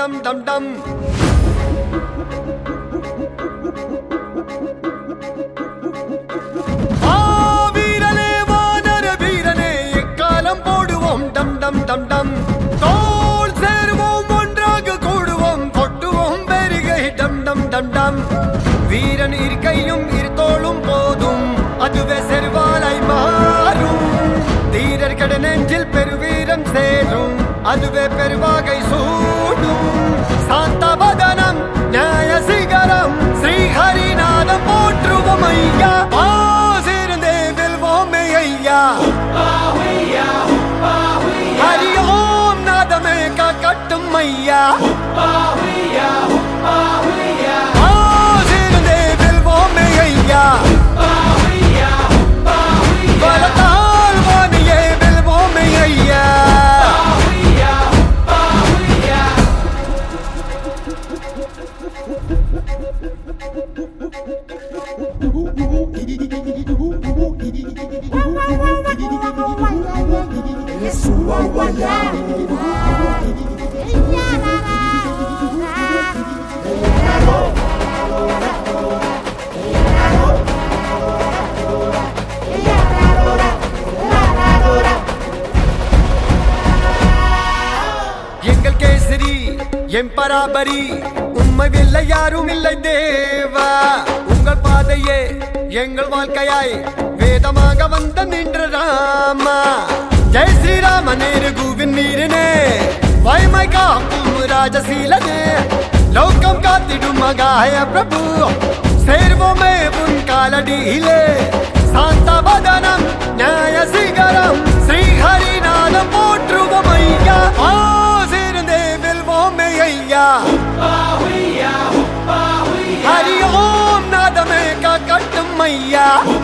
டம் டம் டம் ஆ, வீரனே வானர வீரனே எக்காலம் போடுவோம் டம் டம் டம் டம் தோள் சேருவோம் ஒன்றாக கூடுவோம் கொட்டுவோம் பெருகை டம் டம் டம் டம் வீரன் இருக்கையும் இரு தோளும் போதும் அதுவே செருவாலாய் மாறும் தீரர் கட நெஞ்சில் பெருவீரம் சேரும் அதுவே பெருவாகை சூடும் சாந்தவதனம் நியாய சிகரம் ஸ்ரீஹரிநாதம் போற்றுவோம் ஐயா ஆ சேர்ந்தே வெல்வோமே ஐயா ஹரி ஓம் நாதமே கட்டும் ஐயா ஆ சேர்ந்தே வெல்வோமே ஐயா பலத்தால் வாணியே வெல்வோமே ஐயா எங்கள் கேசரி என் பராபரி உண்மை இல்லை யாரும் இல்லை தேவா உங்கள் பாதையே எங்கள் வாழ்க்கையாய் வேதமாக வந்த நின்ற ராமா ஜெய் ஸ்ரீராம நேரு கூவின் நீரினே வாய்மை காக்கும் ராஜசீலனே லோகம் காத்திடும் மகாய பிரபு சேர்வோமே உன் காலடியிலே சாந்தவதனம் நியாய சிகரம் ஸ்ரீஹரிநாதம் போற்றுவோம் ஐயா ஆ சேர்ந்தே வெல்வோமே ஐயா ஹரி ஓம் நாதமே கட்டும் ஐயா